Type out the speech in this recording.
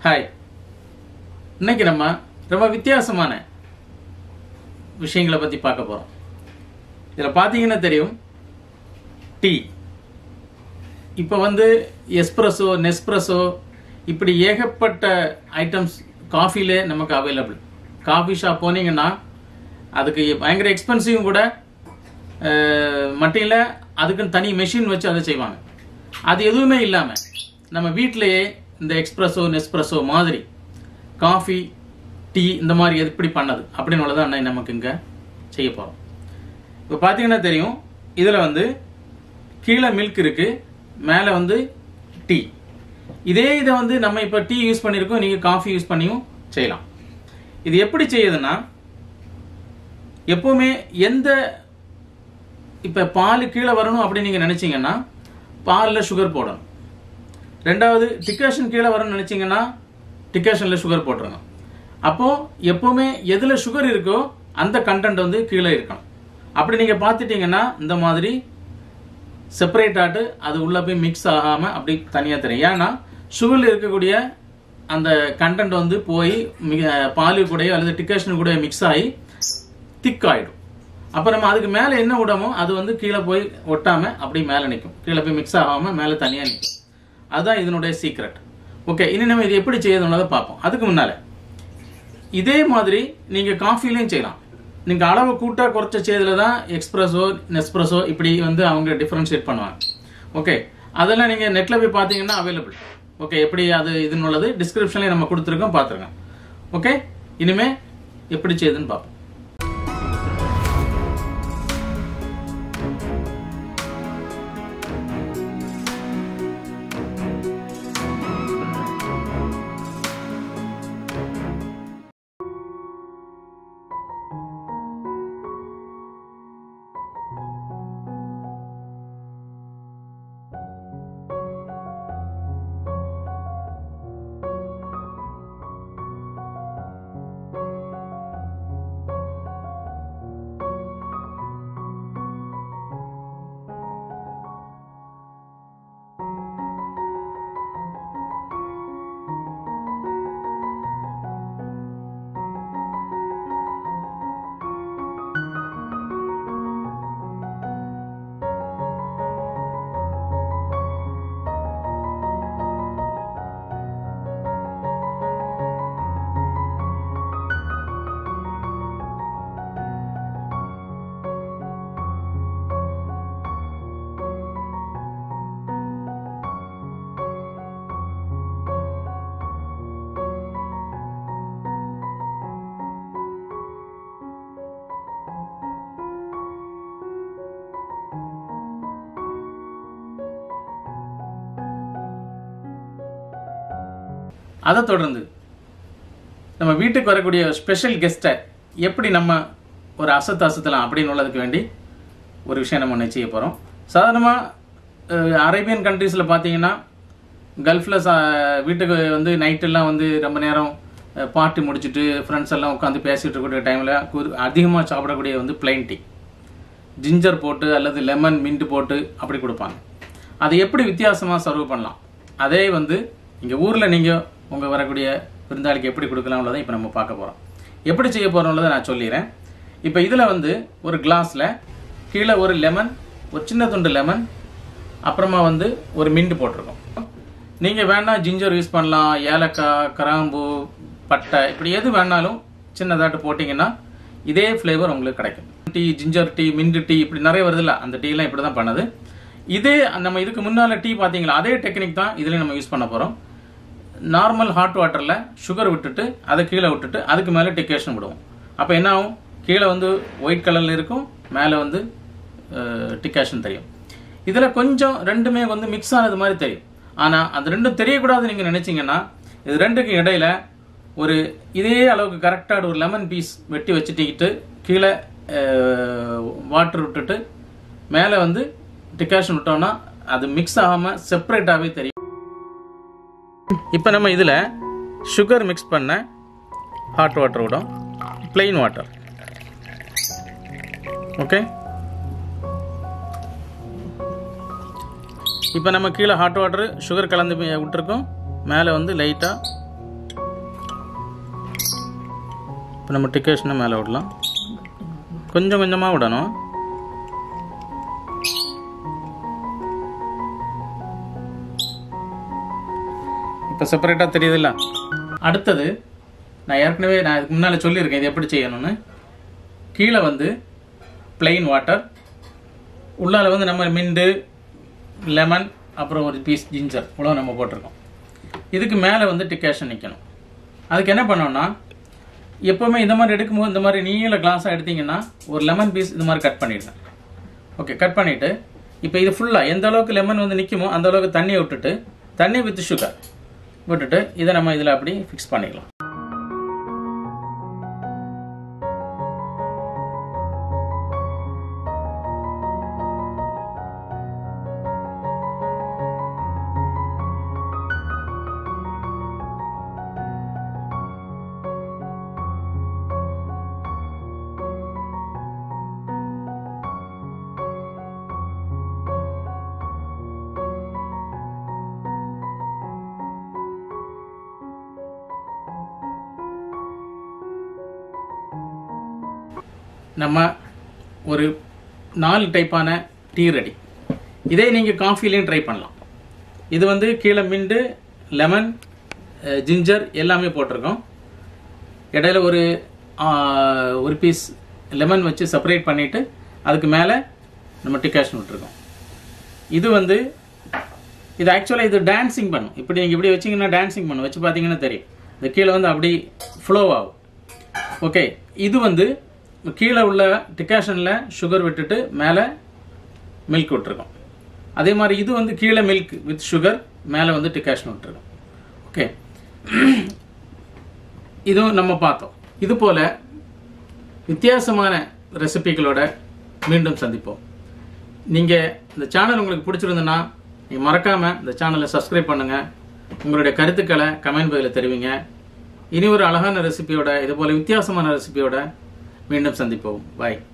hi இன்னைக்கு நம்ம ரொம்ப வித்தியாசமான விஷயங்களை பற்றி பார்க்க போகிறோம் இதில் பார்த்தீங்கன்னா தெரியும் டீ இப்போ வந்து எஸ்ப்ரெஸோ நெஸ்ப்ரெஸோ இப்படி ஏகப்பட்ட ஐட்டம்ஸ் காஃபிலே நமக்கு அவைலபிள் காஃபி ஷாப் போனீங்கன்னா அதுக்கு பயங்கர எக்ஸ்பென்சிவும் கூட அஹ், மட்டும் இல்லை அதுக்குன்னு தனி மெஷின் வச்சு அதை செய்வாங்க அது எதுவுமே இல்லாமல் நம்ம வீட்டிலேயே இந்த எக்ஸ்பிரஸோ நெஸ்பிரஸோ மாதிரி காஃபி டீ இந்த மாதிரி எப்படி பண்ணது அப்படின்னு உள்ளதான் அண்ணன் நமக்கு இங்கே செய்ய போகிறோம் இப்போ பார்த்தீங்கன்னா தெரியும் இதில் வந்து கீழே மில்க் இருக்கு மேலே வந்து டீ இதே இதை வந்து நம்ம இப்போ டீ யூஸ் பண்ணியிருக்கோம் நீங்கள் காஃபி யூஸ் பண்ணியும் செய்யலாம் இது எப்படி செய்யுதுன்னா எப்பவுமே எந்த இப்போ பால் கீழே வரணும் அப்படின்னு நீங்கள் நினச்சிங்கன்னா பாலில் சுகர் போடணும் ரெண்டாவது டிகாஷன் கீழே வரணும்னு நினச்சிங்கன்னா டிகாஷனில் சுகர் போட்டுருங்க அப்போது எப்போவுமே எதில் சுகர் இருக்கோ அந்த கண்டென்ட் வந்து கீழே இருக்கணும் அப்படி நீங்கள் பார்த்துட்டீங்கன்னா இந்த மாதிரி செப்பரேட் ஆட்டு அது உள்ளே போய் மிக்ஸ் ஆகாமல் அப்படி தனியாக தெரியும் ஏன்னா சுகரில் இருக்கக்கூடிய அந்த கண்டென்ட் வந்து போய் மிக பாலு கூடயோ அல்லது டிகாஷன் கூட மிக்ஸ் ஆகி திக் ஆகிடும் அப்போ நம்ம அதுக்கு மேலே என்ன விடமோ அது வந்து கீழே போய் ஒட்டாமல் அப்படியே மேலே நிற்கும் கீழே போய் மிக்ஸ் ஆகாமல் மேலே தனியாக நிற்கும் அதுதான் இதனுடைய சீக்ரெட் ஓகே இனி நம்ம இது எப்படி செய்யுதுன்றதை பார்ப்போம் அதுக்கு முன்னால் இதே மாதிரி நீங்கள் காஃபிலையும் செய்யலாம் நீங்கள் அளவு கூட்டா குறைச்ச செய்ததில் தான் எக்ஸ்பிரஸோ நெஸ்பிரஸோ இப்படி வந்து அவங்க டிஃப்ரென்ஷியேட் பண்ணுவாங்க ஓகே அதெல்லாம் நீங்கள் நெட்டில் போய் பார்த்தீங்கன்னா அவைலபிள் ஓகே எப்படி அது இதுன்னு உள்ளது டிஸ்கிரிப்ஷன்லேயே நம்ம கொடுத்துருக்கோம் பார்த்துருங்க ஓகே இனிமே எப்படி செய்யுதுன்னு பார்ப்போம் அதை தொடர்ந்து நம்ம வீட்டுக்கு வரக்கூடிய ஸ்பெஷல் கெஸ்ட்டை எப்படி நம்ம ஒரு அசத்து அசத்தலாம் அப்படின்னு உள்ளதுக்கு வேண்டி ஒரு விஷயம் நம்ம ஒன்று செய்ய போகிறோம் சாதாரணமாக அரேபியன் கண்ட்ரீஸில் பார்த்தீங்கன்னா கல்ஃபில் சா வீட்டுக்கு வந்து நைட்டெல்லாம் வந்து ரொம்ப நேரம் பார்ட்டி முடிச்சுட்டு ஃப்ரெண்ட்ஸ் எல்லாம் உட்காந்து பேசிகிட்டு இருக்கக்கூடிய டைமில் அதிகமாக சாப்பிடக்கூடிய வந்து பிளைன் டீ ஜிஞ்சர் போட்டு அல்லது லெமன் மின்ட் போட்டு அப்படி கொடுப்பாங்க அதை எப்படி வித்தியாசமாக சர்வ் பண்ணலாம் அதே வந்து இங்கே ஊரில் நீங்கள் உங்கள் வரக்கூடிய விருந்தாளிக்கு எப்படி கொடுக்கலாம்ன்றதை இப்போ நம்ம பார்க்க போகிறோம் எப்படி செய்ய போகிறோம்ன்றதை நான் சொல்லிடுறேன் இப்போ இதில் வந்து ஒரு கிளாஸில் கீழே ஒரு லெமன் ஒரு சின்ன துண்டு லெமன் அப்புறமா வந்து ஒரு மின்ட் போட்டிருக்கோம் நீங்கள் வேணா ஜிஞ்சர் யூஸ் பண்ணலாம் ஏலக்காய் கிராம்பு பட்டை இப்படி எது வேணாலும் சின்னதாட்டு போட்டிங்கன்னா இதே ஃப்ளேவர் உங்களுக்கு கிடைக்கும் tea ginger tea mint tea இப்படி நிறைய வருதுல்ல அந்த டீலாம் இப்படி தான் பண்ணது இதே நம்ம இதுக்கு முன்னால் டீ பார்த்தீங்களா அதே டெக்னிக் தான் இதில் நம்ம யூஸ் பண்ண போகிறோம் நார்மல் ஹாட் வாட்டரில் சுகர் விட்டுட்டு அதை கீழே விட்டுட்டு அதுக்கு மேலே டிகேஷன் விடுவோம் அப்போ என்ன ஆகும் கீழே வந்து ஒயிட் கலரில் இருக்கும் மேலே வந்து டிகாஷன் தெரியும் இதில் கொஞ்சம் ரெண்டுமே வந்து மிக்ஸ் ஆனது மாதிரி தெரியும் ஆனால் அது ரெண்டும் தெரியக்கூடாதுன்னு நீங்கள் நினச்சிங்கன்னா இது ரெண்டுக்கும் இடையில ஒரு இதே அளவுக்கு கரெக்டாக ஒரு லெமன் பீஸ் வெட்டி வச்சுட்டிக்கிட்டு கீழே வாட்டர் விட்டுட்டு மேலே வந்து டிகாஷன் விட்டோம்னா அது மிக்ஸ் ஆகாமல் செப்பரேட்டாகவே தெரியும் இப்போ நம்ம இதில் சுகர் மிக்ஸ் பண்ண ஹாட் வாட்டர் விடும் plain வாட்டர் ஓகே இப்போ நம்ம கீழே ஹாட் வாட்டர் சுகர் கலந்து வி- விட்டுருக்கோம் மேலே வந்து லைட்டாக இப்போ நம்ம டிக்கேஷனை மேலே விடலாம் கொஞ்சம் கொஞ்சமாக விடணும் இப்போ செப்பரேட்டாக தெரியுதுல்ல அடுத்தது நான் ஏற்கனவே நான் இதுக்கு முன்னால் சொல்லியிருக்கேன் இது எப்படி செய்யணும்னு கீழே வந்து plain வாட்டர் உள்ளால வந்து நம்ம மிண்டு லெமன் அப்புறம் ஒரு பீஸ் ஜிஞ்சர் இவ்வளோ நம்ம போட்டிருக்கோம் இதுக்கு மேலே வந்து டிகேஷன் நிற்கணும் அதுக்கு என்ன பண்ணோம்னா எப்போவுமே இந்த மாதிரி எடுக்கும்போது இந்த மாதிரி நீல கிளாஸாக எடுத்தீங்கன்னா ஒரு லெமன் பீஸ் இந்த மாதிரி கட் பண்ணிடுங்க ஓகே கட் பண்ணிவிட்டு இப்போ இது ஃபுல்லாக எந்த அளவுக்கு லெமன் வந்து நிற்குமோ அந்த அளவுக்கு தண்ணியை விட்டுட்டு தண்ணி வித் சுகர் விட்டுட்டு இதை நம்ம இதில் அப்படி ஃபிக்ஸ் பண்ணிக்கலாம் நம்ம ஒரு நாலு டைப்பான டீ ரெடி இதே நீங்கள் காஃபிலையும் ட்ரை பண்ணலாம் இது வந்து கீழே மிண்டு லெமன் ஜிஞ்சர் எல்லாமே போட்டிருக்கோம் இடையில ஒரு ஆ, ஒரு பீஸ் லெமன் வச்சு செப்பரேட் பண்ணிவிட்டு அதுக்கு மேலே நம்ம டிகாஷன் விட்டுருக்கோம் இது வந்து இது ஆக்சுவலாக இது டான்சிங் பண்ணும் இப்படி நீங்கள் இப்படி வச்சீங்கன்னா டான்சிங் பண்ணும் வச்சு பார்த்தீங்கன்னா தெரியும் இந்த கீழே வந்து அப்படி ஃப்ளோ ஆகும் ஓகே இது வந்து கீழே உள்ள டிகாஷனில் சுகர் விட்டுட்டு மேலே மில்க் விட்டுருக்கோம் அதே மாதிரி இது வந்து கீழே மில்க் வித் சுகர் மேலே வந்து டிகாஷன் விட்டுருக்கோம் ஓகே இதுவும் நம்ம பார்த்தோம் இது போல வித்தியாசமான ரெசிபிகளோட மீண்டும் சந்திப்போம் நீங்கள் இந்த சேனல் உங்களுக்கு பிடிச்சிருந்துன்னா நீங்கள் மறக்காமல் இந்த சேனலை சப்ஸ்கிரைப் பண்ணுங்கள் உங்களுடைய கருத்துக்களை கமெண்ட் பதில தெரிவிங்க இனி ஒரு அழகான ரெசிபியோட இது போல வித்தியாசமான ரெசிபியோட மீண்டும் சந்திப்போம் பாய்